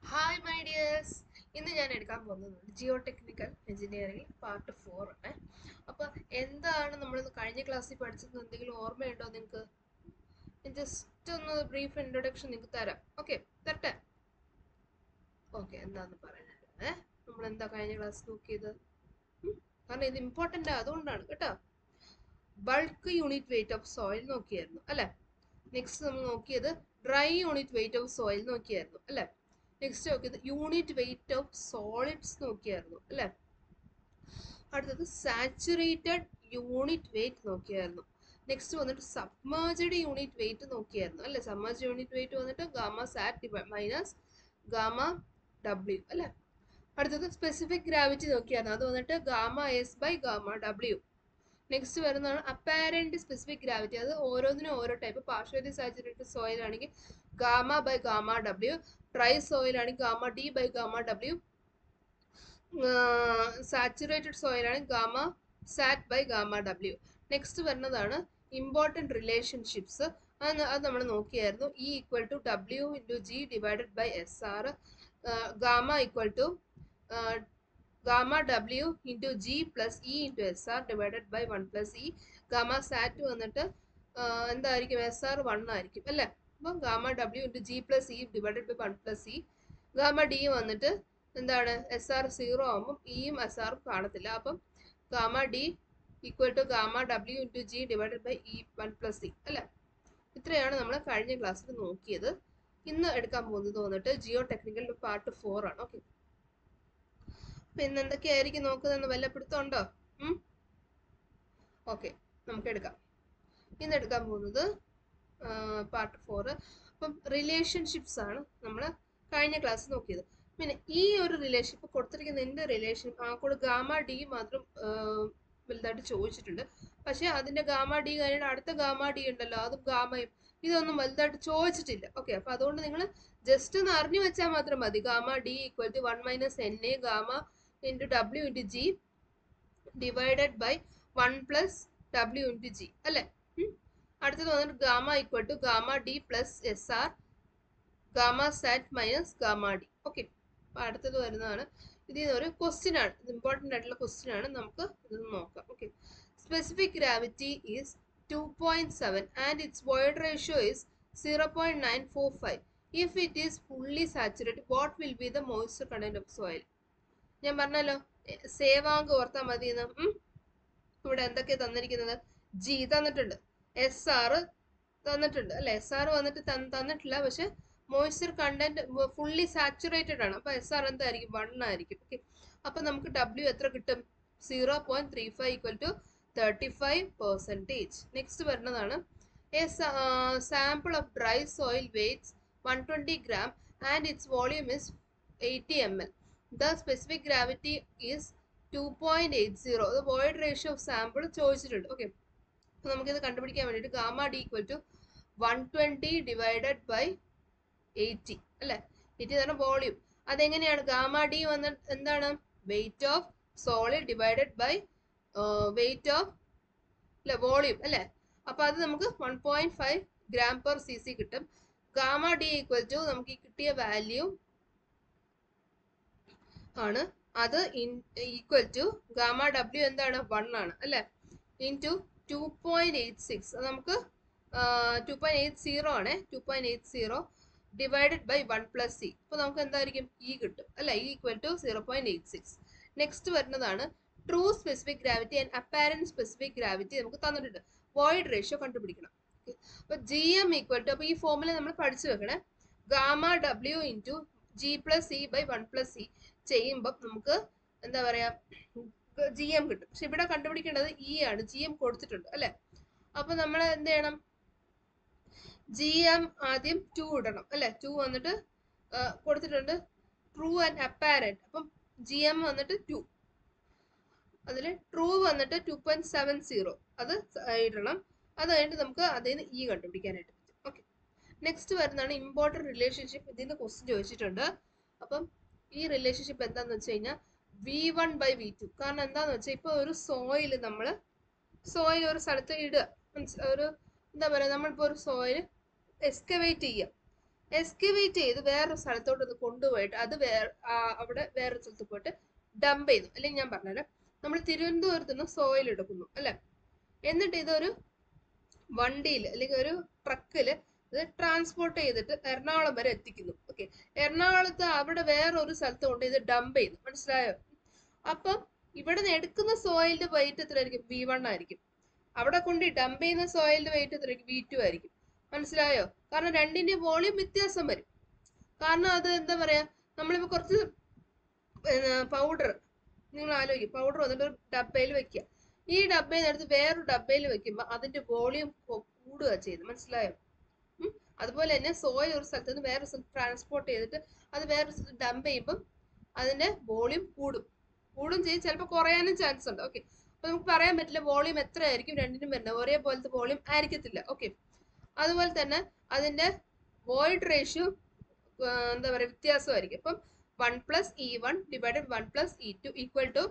Hi my dears ഇന്ന് ഞാൻ എടുക്കാൻ പോകുന്നത് geotechnical engineering part four ആണ് അപ്പോൾ എന്താണ് നമ്മൾ കഴിഞ്ഞ ക്ലാസ്സിൽ പഠിച്ചത് എന്തെങ്കിലും ഓർമ്മയുണ്ടോ നിങ്ങൾക്ക് ജസ്റ്റ് ഒന്ന് ബ്രീഫ് ഇൻട്രൊഡക്ഷൻ നിങ്ങൾക്ക് തരാം ഓക്കെ തരട്ടെ ഓക്കെ എന്താന്ന് പറയാനാണ് നമ്മൾ എന്താ കഴിഞ്ഞ ക്ലാസ് നോക്കിയത് ഉം? കാരണം ഇത് ഇമ്പോർട്ടൻ്റ് അതുകൊണ്ടാണ് കേട്ടോ bulk unit weight of soil നോക്കിയായിരുന്നു അല്ലേ നെക്സ്റ്റ് നമ്മൾ നോക്കിയത് dry unit weight of soil നോക്കിയായിരുന്നു അല്ലേ നെക്സ്റ്റ് നോക്കിയത് യൂണിറ്റ് വെയിറ്റ് ഓഫ് സോളിഡ്സ് നോക്കിയായിരുന്നു അല്ലേ അടുത്തത് സാച്ചുറേറ്റഡ് യൂണിറ്റ് വെയിറ്റ് നോക്കിയായിരുന്നു നെക്സ്റ്റ് വന്നിട്ട് സബ്മേർജ്ഡ് യൂണിറ്റ് വെയിറ്റ് നോക്കിയായിരുന്നു അല്ലേ സബ്മേർജ് യൂണിറ്റ് വെയിറ്റ് വന്നിട്ട് gamma sat minus gamma W അല്ലേ അടുത്തത് സ്പെസിഫിക് ഗ്രാവിറ്റി നോക്കിയായിരുന്നു അത് വന്നിട്ട് gamma S by gamma W next വരുന്നതാണ് അപ്പാരന്റ് സ്പെസിഫിക് ഗ്രാവിറ്റി അത് ഓരോന്നിനും ഓരോ ടൈപ്പ് പാർഷ്വലി സാച്ചുറേറ്റഡ് സോയിൽ ആണെങ്കിൽ gamma by gamma W dry soil ആണെങ്കിൽ gamma D by gamma W saturated soil ആണെങ്കിൽ gamma sat by gamma W next വരുന്നതാണ് important relationships അത് അത് നമ്മൾ നോക്കിയായിരുന്നു E equal to W into G divided by S R gamma equal to gamma W into G plus E into S R divided by one plus E gamma sat വന്നിട്ട് എന്തായിരിക്കും S R one ആയിരിക്കും അല്ലേ അപ്പം gamma W into G plus E divided by one plus E gamma D വന്നിട്ട് എന്താണ് S R zero ആകുമ്പം ഇയും S ആറും കാണത്തില്ല അപ്പം gamma D equal to gamma W into G divided by E one plus C അല്ലേ ഇത്രയാണ് നമ്മൾ കഴിഞ്ഞ ക്ലാസ്സിൽ നോക്കിയത് ഇന്ന് എടുക്കാൻ പോകുന്നത് വന്നിട്ട് ജിയോ ടെക്നിക്കൽ പാർട്ട് ഫോർ ആണ് ഓക്കെ അപ്പൊ ഇന്ന് എന്തൊക്കെയായിരിക്കും നോക്കുന്നതെന്ന് വല്ല പിടുത്തമുണ്ടോ ഓക്കെ നമുക്ക് എടുക്കാം ഇന്ന് എടുക്കാൻ പോകുന്നത് പാർട്ട് ഫോർ അപ്പം റിലേഷൻഷിപ്സ് ആണ് നമ്മൾ കഴിഞ്ഞ ക്ലാസ് നോക്കിയത് പിന്നെ ഈ ഒരു റിലേഷൻഷിപ്പ് കൊടുത്തിരിക്കുന്ന എൻ്റെ റിലേഷൻ ആ കൂടെ ഗാമ ഡി മാത്രം വലുതായിട്ട് ചോദിച്ചിട്ടുണ്ട് പക്ഷേ അതിൻ്റെ ഗാമ ഡി കഴിഞ്ഞിട്ട് അടുത്ത ഗാമ ഡി ഉണ്ടല്ലോ അതും ഗാമയും ഇതൊന്നും വലുതായിട്ട് ചോദിച്ചിട്ടില്ല ഓക്കെ അപ്പോൾ അതുകൊണ്ട് നിങ്ങൾ ജസ്റ്റ് ഒന്ന് അറിഞ്ഞു വെച്ചാൽ മാത്രം മതി gamma D equal to one minus N A gamma into W into G divided by one plus W into G അല്ലേ അടുത്തത് വന്നിട്ട് gamma equal to gamma D plus S R gamma sat minus gamma D okay അപ്പോൾ അടുത്തത് വരുന്നതാണ് ഇതിൽ ഒരു question ആണ് ഇത് ഇമ്പോർട്ടൻ്റ് ആയിട്ടുള്ള ക്വസ്റ്റ്യൻ ആണ് നമുക്ക് ഇത് നോക്കാം okay specific gravity is two point seven and its void ratio is zero point nine four five if it is fully saturated what will be the moisture content of soil ഞാൻ പറഞ്ഞല്ലോ സേവാങ്ക് ഓർത്താൽ മതി എന്ന് ഇവിടെ എന്തൊക്കെയാണ് തന്നിരിക്കുന്നത് ജി തന്നിട്ടുണ്ട് S R തന്നിട്ടുണ്ട് അല്ലെ എസ് ആർ വന്നിട്ട് തന്നിട്ടില്ല പക്ഷെ മോയ്സ്ചർ കണ്ടന്റ് ഫുള്ളി സാച്ചുറേറ്റഡ് ആണ് അപ്പൊ എസ് ആർ എന്തായിരിക്കും വൺ ആയിരിക്കും ഓക്കെ അപ്പൊ നമുക്ക് ഡബ്ല്യു എത്ര കിട്ടും zero point three five equal to thirty five percentage next വരുന്നതാണ് a sample of dry soil weights one twenty gram and its volume is eighty M L the specific gravity is two point eight zero the void ratio of sample ചോദിച്ചിട്ടുണ്ട് okay അപ്പോൾ നമുക്കിത് കണ്ടുപിടിക്കാൻ വേണ്ടിയിട്ട് gamma D equal to one twenty divided by eighty അല്ലേ eighty എന്ന് volume അതെങ്ങനെയാണ് gamma D വന്ന എന്താണ് weight of solid divided by weight of അല്ലെ വോളിയൂം അല്ലേ അപ്പൊ അത് നമുക്ക് one point five gram per C C കിട്ടും ഗാമ ഡി ഈക്വൽ ടു നമുക്ക് ഈ കിട്ടിയ വാല്യൂ ആണ് അത് ഈക്വൽ ടു ഗാമ ഡബ്ല്യു എന്താണ് വൺ ആണ് അല്ലെ into two point eight six അത് നമുക്ക് ടു പോയിന്റ് എയ്റ്റ് സീറോ ആണ് two point eight zero divided by one plus C അപ്പോൾ നമുക്ക് എന്തായിരിക്കും ഇ കിട്ടും അല്ല E equal to zero point eight six next വരുന്നതാണ് true specific gravity and apparent specific gravity നമുക്ക് തന്നിട്ടുണ്ട് വോയിഡ് റേഷ്യോ കണ്ടുപിടിക്കണം അപ്പോൾ ജി എം ഈക്വൽ ടു അപ്പോൾ ഈ ഫോമുല നമ്മൾ പഠിച്ചു വെക്കണേ gamma W into G plus C by one plus C ചെയ്യുമ്പോൾ നമുക്ക് എന്താ പറയാ ജി എം കിട്ടും പക്ഷെ ഇവിടെ കണ്ടുപിടിക്കേണ്ടത് ഇ ആണ് ജി എം കൊടുത്തിട്ടുണ്ട് അല്ലെ അപ്പൊ നമ്മൾ എന്ത് ചെയ്യണം ജി എം ആദ്യം ടു ഇടണം അല്ലെ ടു വന്നിട്ട് കൊടുത്തിട്ടുണ്ട് ട്രൂ ആൻഡ് അപ്പാരന്റ് അപ്പം ജി എം വന്നിട്ട് ടു അതിൽ ട്രൂ വന്നിട്ട് ടു പോയിന്റ് സെവൻ സീറോ അത് ഇടണം അത് കഴിഞ്ഞിട്ട് നമുക്ക് അതിൽ നിന്ന് ഇ കണ്ടുപിടിക്കാനായിട്ട് പറ്റും ഓക്കെ നെക്സ്റ്റ് വരുന്നതാണ് ഇമ്പോർട്ടൻറ്റ് റിലേഷൻഷിപ്പ് ഇതിൽ നിന്ന് ക്വസ്റ്റ്യൻ ചോദിച്ചിട്ടുണ്ട് അപ്പം ഈ റിലേഷൻഷിപ്പ് എന്താന്ന് വെച്ച് കഴിഞ്ഞാൽ V one by V two കാരണം എന്താന്ന് വെച്ചാൽ ഇപ്പോൾ ഒരു സോയിൽ നമ്മൾ സോയിൽ ഒരു സ്ഥലത്ത് ഇടുക ഒരു എന്താ പറയുക നമ്മളിപ്പോൾ ഒരു സോയിൽ എക്സ്കവേറ്റ് ചെയ്യുക എക്സ്കവേറ്റ് ചെയ്ത് വേറൊരു സ്ഥലത്തോട്ട് ഇത് കൊണ്ടുപോയിട്ട് അത് വേറെ അവിടെ വേറൊരു സ്ഥലത്ത് പോയിട്ട് ഡംപ് ചെയ്തു അല്ലെങ്കിൽ ഞാൻ പറഞ്ഞുതരാം നമ്മൾ തിരുവനന്തപുരത്ത് നിന്ന് സോയിൽ എടുക്കുന്നു അല്ലെ എന്നിട്ട് ഇതൊരു വണ്ടിയിൽ അല്ലെങ്കിൽ ഒരു ട്രക്കിൽ ഇത് ട്രാൻസ്പോർട്ട് ചെയ്തിട്ട് എറണാകുളം വരെ എത്തിക്കുന്നു ഓക്കെ എറണാകുളത്ത് അവിടെ വേറെ ഒരു സ്ഥലത്ത് കൊണ്ട് ഇത് ഡംപ് ചെയ്യുന്നു മനസ്സിലായോ അപ്പം ഇവിടെ നിന്ന് എടുക്കുന്ന സോയിലിന്റെ വെയിറ്റ് എത്രയായിരിക്കും വി വൺ ആയിരിക്കും അവിടെ കൊണ്ട് ഡംപ് ചെയ്യുന്ന സോയിലിന്റെ വെയിറ്റ് എത്രയായിരിക്കും വി ടു ആയിരിക്കും മനസ്സിലായോ കാരണം രണ്ടിന്റെ വോളിയം വ്യത്യാസം വരും കാരണം അത് എന്താ പറയാ നമ്മളിപ്പോ കുറച്ച് പൗഡർ നിങ്ങൾ ആലോചിക്കും പൗഡർ വന്നിട്ട് ഒരു ഡബയിൽ വെക്കുക ഈ ഡബയിൽ നിന്ന് എടുത്ത് വേറൊരു ഡബയിൽ വെക്കുമ്പോൾ അതിന്റെ വോളിയം കൂടുക ചെയ്യുന്നത് മനസ്സിലായോ ഉം. അതുപോലെ തന്നെ സോയിൽ ഒരു സ്ഥലത്ത് നിന്ന് വേറെ സ്ഥലത്ത് ട്രാൻസ്പോർട്ട് ചെയ്തിട്ട് അത് വേറെ സ്ഥലത്ത് ഡംപ് ചെയ്യുമ്പം അതിന്റെ വോളിയം കൂടും കൂടും ചെയ്യും ചിലപ്പോൾ കുറയാനും ചാൻസ് ഉണ്ട് ഓക്കെ അപ്പൊ നമുക്ക് പറയാൻ പറ്റില്ല വോളിയം എത്ര ആയിരിക്കും രണ്ടിനും വരുന്നത് ഒരേപോലത്തെ വോളിയം ആയിരിക്കത്തില്ല ഓക്കെ അതുപോലെ തന്നെ അതിന്റെ വോയിഡ് റേഷ്യോ എന്താ പറയുക വ്യത്യാസമായിരിക്കും അപ്പം one plus E one divided one plus E two equal to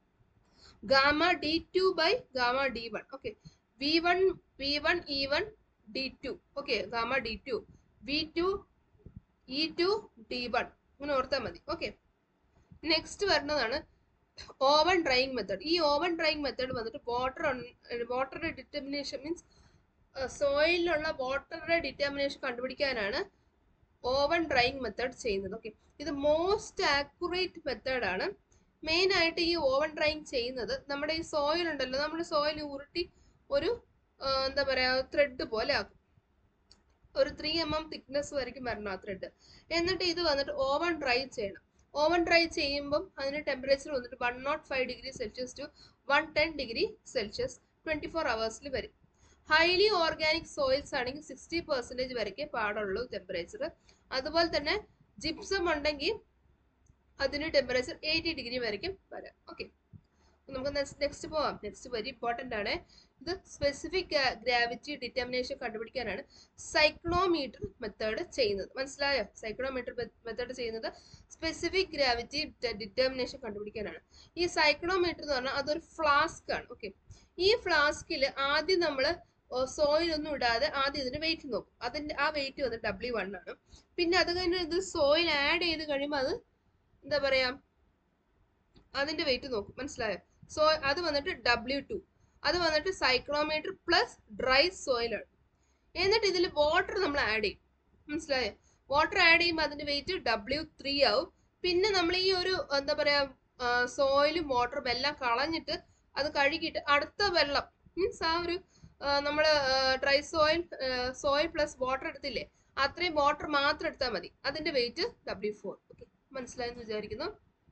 gamma D two by gamma D one okay V one V one E one D two okay gamma D two V two E two D one ഇങ്ങനെ ഓർത്താൽ മതി okay next വരുന്നതാണ് oven drying method ഈ oven drying method വന്നിട്ട് water വാട്ടറുടെ determination means സോയിലുള്ള വാട്ടറുടെ determination കണ്ടുപിടിക്കാനാണ് ഓവൻ ഡ്രൈയിങ് മെത്തേഡ് ചെയ്യുന്നത് ഓക്കെ ഇത് മോസ്റ്റ് ആക്യുറേറ്റ് മെത്തേഡാണ് മെയിൻ ആയിട്ട് ഈ ഓവൻ ഡ്രൈയിങ് ചെയ്യുന്നത് നമ്മുടെ ഈ സോയിൽ ഉണ്ടല്ലോ നമ്മൾ സോയിൽ ഉരുട്ടി ഒരു ആ, എന്താ പറയാ ത്രെഡ് പോലെ ആക്കും ഒരു ത്രീ എം എം തിക്നെസ് വരയ്ക്കും വരണം ആ ത്രെഡ് എന്നിട്ട് ഇത് വന്നിട്ട് ഓവൻ ഡ്രൈ ചെയ്യണം ഓവൻ ഡ്രൈ ചെയ്യുമ്പം അതിന് ടെമ്പറേച്ചർ വന്നിട്ട് one nought five degree Celsius to one ten degree Celsius twenty four അവേഴ്സിൽ വരും ഹൈലി ഓർഗാനിക് സോയിൽസ് ആണെങ്കിൽ സിക്സ്റ്റി പെർസെൻറ്റേജ് വരയ്ക്കേ പാടുള്ളൂ ടെമ്പറേച്ചർ അതുപോലെ തന്നെ ജിപ്സം ഉണ്ടെങ്കിൽ അതിന് ടെമ്പറേച്ചർ എയ്റ്റി ഡിഗ്രി വരയ്ക്കും വരാം ഓക്കെ നമുക്ക് നെക്സ്റ്റ് പോവാം നെക്സ്റ്റ് വെരി ഇമ്പോർട്ടൻ്റ് ആണ് ഇത് സ്പെസിഫിക് ഗ്രാവിറ്റി ഡിറ്റർമിനേഷൻ കണ്ടുപിടിക്കാനാണ് സൈക്ലോമീറ്റർ മെത്തേഡ് ചെയ്യുന്നത് മനസ്സിലായോ സൈക്ലോമീറ്റർ മെത്തേഡ് ചെയ്യുന്നത് സ്പെസിഫിക് ഗ്രാവിറ്റി ഡിറ്റർമിനേഷൻ കണ്ടുപിടിക്കാനാണ് ഈ സൈക്ലോമീറ്റർ എന്ന് പറഞ്ഞാൽ അതൊരു ഫ്ലാസ്ക് ആണ് ഓക്കെ ഈ ഫ്ലാസ്കിൽ ആദ്യം നമ്മൾ സോയിൽ ഒന്നും ഇടാതെ ആദ്യം ഇതിന്റെ വെയിറ്റ് നോക്കും അതിന്റെ ആ വെയിറ്റ് വന്ന് ഡബ്ല്യു വൺ ആണ് പിന്നെ അത് കഴിഞ്ഞ് ഇത് സോയിൽ ആഡ് ചെയ്ത് കഴിയുമ്പോൾ അത് എന്താ പറയാ അതിന്റെ വെയിറ്റ് നോക്കും മനസ്സിലായോ സോ അത് വന്നിട്ട് ഡബ്ല്യു ടു അത് വന്നിട്ട് സൈക്ലോമീറ്റർ പ്ലസ് ഡ്രൈ സോയിലാണ് എന്നിട്ട് ഇതിൽ വാട്ടർ നമ്മൾ ആഡ് ചെയ്യും മനസ്സിലായോ വാട്ടർ ആഡ് ചെയ്യുമ്പോൾ അതിന്റെ വെയിറ്റ് ഡബ്ല്യു ത്രീ ആവും പിന്നെ നമ്മൾ ഈ ഒരു എന്താ പറയാ സോയിലും വാട്ടറും എല്ലാം കളഞ്ഞിട്ട് അത് കഴുകിയിട്ട് അടുത്ത വെള്ളം മീൻസ് ആ ഒരു നമ്മൾ dry soil soil plus water എടുത്തില്ലേ അത്രയും വാട്ടർ മാത്രം എടുത്താൽ മതി അതിന്റെ വെയിറ്റ് ഡബ്ല്യു ഫോർ ഓക്കെ മനസ്സിലായെന്ന് വിചാരിക്കുന്നു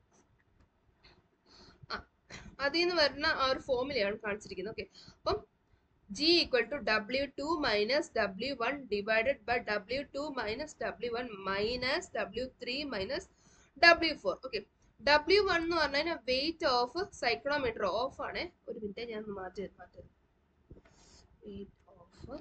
ആ അതിൽ നിന്ന് വരുന്ന ആ ഒരു ഫോമിലാണ് കാണിച്ചിരിക്കുന്നത് ഓക്കെ അപ്പം G equal to W two minus W one divided by W two minus W one minus W three minus W four okay W one എന്ന് പറഞ്ഞാൽ വെയിറ്റ് ഓഫ് സൈക്ലോമീറ്റർ ഓഫ് ആണ് ഒരു മിനിറ്റ് ഞാൻ ഒന്ന് മാറ്റി മാറ്റി weight of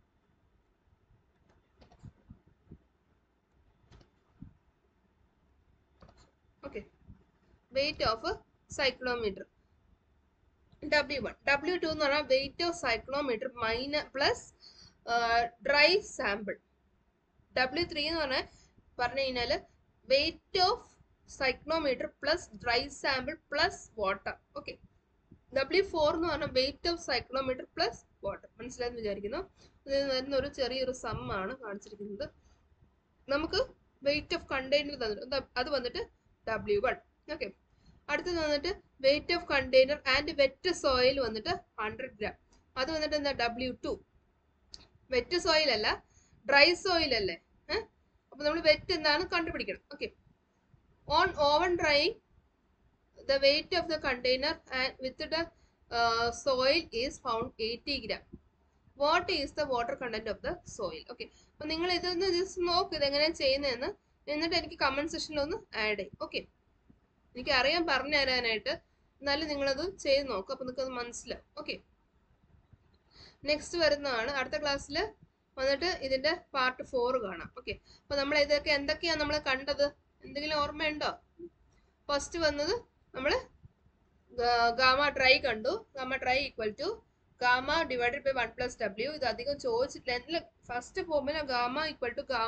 okay weight of cyclometer W one W two എന്ന് പറഞ്ഞാൽ വെയിറ്റ് ഓഫ് സൈക്ലോമീറ്റർ മൈന plus dry sample W three എന്ന് പറഞ്ഞാൽ പറഞ്ഞു കഴിഞ്ഞാൽ weight of cyclometer plus dry sample plus water okay W four എന്ന് പറഞ്ഞാൽ weight of cyclometer plus water മനസ്സിലായെന്ന് വിചാരിക്കുന്നു ഇതിൽ വരുന്ന ഒരു ചെറിയൊരു സം ആണ് കാണിച്ചിരിക്കുന്നത് നമുക്ക് വെയിറ്റ് ഓഫ് കണ്ടെയ്നർ തന്നിട്ട് അത് വന്നിട്ട് ഡബ്ല്യു വൺ ഓക്കെ അടുത്തത് വന്നിട്ട് weight of container and wet soil വന്നിട്ട് ഹൺഡ്രഡ് ഗ്രാം അത് വന്നിട്ട് എന്താ ഡബ്ല്യു ടു വെറ്റ് സോയിൽ അല്ല ഡ്രൈ സോയിൽ അല്ലേ ഏഹ് അപ്പൊ നമ്മൾ വെറ്റ് എന്താണ് കണ്ടുപിടിക്കണം okay on oven drying the weight of the container with the soil is found eighty gram what is the water content of the soil okay അപ്പൊ നിങ്ങൾ ഇതൊന്ന് ജസ്റ്റ് നോക്ക് ഇത് എങ്ങനെയാണ് ചെയ്യുന്നതെന്ന് എന്നിട്ട് എനിക്ക് കമന്റ് സെക്ഷനിൽ ഒന്ന് ആഡ് ചെയ്യും ഓക്കെ എനിക്ക് അറിയാൻ പറഞ്ഞു തരാനായിട്ട് എന്നാലും നിങ്ങളത് ചെയ്ത് നോക്കും അപ്പൊ നിങ്ങൾക്ക് അത് മനസ്സിലാവും ഓക്കെ നെക്സ്റ്റ് വരുന്നതാണ് അടുത്ത ക്ലാസ്സിൽ വന്നിട്ട് ഇതിന്റെ പാർട്ട് ഫോർ കാണാം ഓക്കെ അപ്പൊ നമ്മൾ ഇതൊക്കെ എന്തൊക്കെയാണ് നമ്മൾ കണ്ടത് എന്തെങ്കിലും ഓർമ്മയുണ്ടോ ഫസ്റ്റ് വന്നത് നമ്മൾ ഗാമ ഡ്രൈ കണ്ടു gamma dry equal to gamma divided by one plus W ഇത് അധികം ചോദിച്ചിട്ടില്ല എന്തെങ്കിലും ഫസ്റ്റ് ഫോമില gamma equal to gamma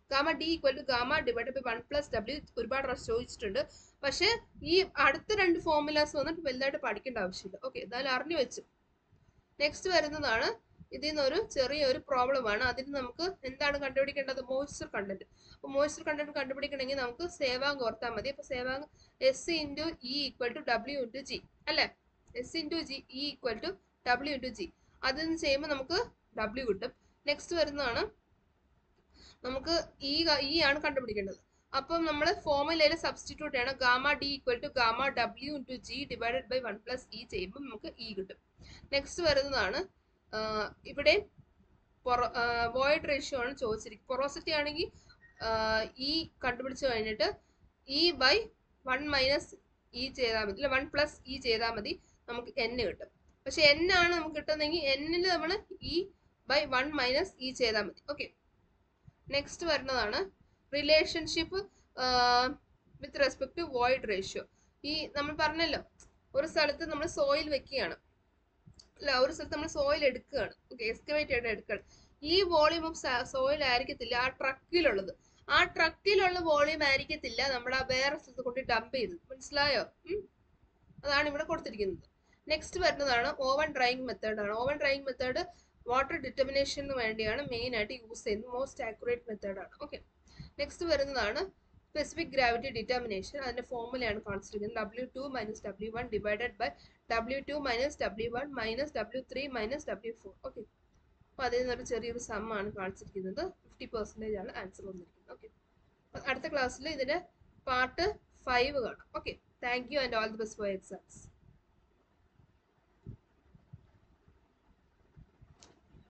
gamma D equal to gamma divide by one plus W ഒരുപാട് പ്രാവശ്യം ചോദിച്ചിട്ടുണ്ട് പക്ഷേ ഈ അടുത്ത രണ്ട് ഫോർമുലാസ് വന്നിട്ട് വലുതായിട്ട് പഠിക്കേണ്ട ആവശ്യമില്ല ഓക്കെ എന്തായാലും അറിഞ്ഞു വെച്ചു നെക്സ്റ്റ് വരുന്നതാണ് ഇതിൽ നിന്നൊരു ചെറിയൊരു പ്രോബ്ലമാണ് അതിന് നമുക്ക് എന്താണ് കണ്ടുപിടിക്കേണ്ടത് മോയ്സ്ചർ കണ്ടന്റ് അപ്പോൾ മോയ്സ്ചർ കണ്ടന്റ് കണ്ടുപിടിക്കണമെങ്കിൽ നമുക്ക് സേവാങ് ഓർത്താൽ മതി അപ്പോൾ സേവാങ് S into E equal to W into G അല്ലേ S into G E equal to W into G അതിൽ നിന്ന് ചെയ്യുമ്പോൾ നമുക്ക് ഡബ്ല്യു കിട്ടും നെക്സ്റ്റ് വരുന്നതാണ് നമുക്ക് ഈ ഇ ആണ് കണ്ടുപിടിക്കേണ്ടത് അപ്പം നമ്മൾ ഫോർമുലയിൽ സബ്സ്റ്റിറ്റ്യൂട്ട് ചെയ്യണം gamma D equal to gamma W into G divided by one plus E ചെയ്യുമ്പോൾ നമുക്ക് ഇ കിട്ടും നെക്സ്റ്റ് വരുന്നതാണ് ഇവിടെ വോയിഡ് റേഷ്യോ ആണ് ചോദിച്ചിരിക്കുന്നത് പൊറോസിറ്റി ആണെങ്കിൽ ഇ കണ്ടുപിടിച്ച് കഴിഞ്ഞിട്ട് E by one minus E ചെയ്താൽ മതി അല്ല വൺ പ്ലസ് ഇ ചെയ്താൽ മതി നമുക്ക് എൻ കിട്ടും പക്ഷെ എൻ ആണ് നമുക്ക് കിട്ടുന്നതെങ്കിൽ എന്നിൽ നമ്മൾ E by one minus E ചെയ്താൽ മതി ഓക്കെ നെക്സ്റ്റ് വരുന്നതാണ് relationship with respect to void ratio ഈ നമ്മൾ പറഞ്ഞല്ലോ ഒരു സ്ഥലത്ത് നമ്മൾ സോയിൽ വെക്കുകയാണ് അല്ല ഒരു സ്ഥലത്ത് നമ്മൾ സോയിൽ എടുക്കുകയാണ് ഓക്കെ എസ്റ്റിമേറ്റ് ആയിട്ട് എടുക്കുകയാണ് ഈ വോളിയം ഓഫ് സോയിൽ ആയിരിക്കത്തില്ല ആ ട്രക്കിലുള്ളത് ആ ട്രക്കിലുള്ള വോളിയം ആയിരിക്കത്തില്ല നമ്മൾ ആ വേറെ സ്ഥലത്ത് കൊണ്ട് ഡംപ് ചെയ്തത് മനസ്സിലായോ അതാണ് ഇവിടെ കൊടുത്തിരിക്കുന്നത് നെക്സ്റ്റ് വരുന്നതാണ് ഓവൻ ഡ്രൈയിങ് മെത്തേഡ് ആണ് ഓവൻ ഡ്രൈയിങ് മെത്തേഡ് വാട്ടർ ഡിറ്റർമിനേഷന് വേണ്ടിയാണ് മെയിൻ ആയിട്ട് യൂസ് ചെയ്യുന്നത് മോസ്റ്റ് ആക്യുറേറ്റ് മെത്തേഡ് ആണ് ഓക്കെ നെക്സ്റ്റ് വരുന്നതാണ് സ്പെസിഫിക് ഗ്രാവിറ്റി ഡിറ്റർമിനേഷൻ അതിന്റെ ഫോർമുലയാണ് കാണിച്ചിരിക്കുന്നത് W two minus W one divided by W two minus W one minus W three minus W four okay അപ്പോൾ അതിൽ നിന്നൊരു ചെറിയൊരു സം ആണ് കാണിച്ചിരിക്കുന്നത് ഫിഫ്റ്റി പെർസെൻറ്റേജ് ആണ് ആൻസർ വന്നിരിക്കുന്നത് ഓക്കെ അടുത്ത ക്ലാസ്സിൽ ഇതിന്റെ പാർട്ട് ഫൈവ് കാണാം okay thank you and all the best for exams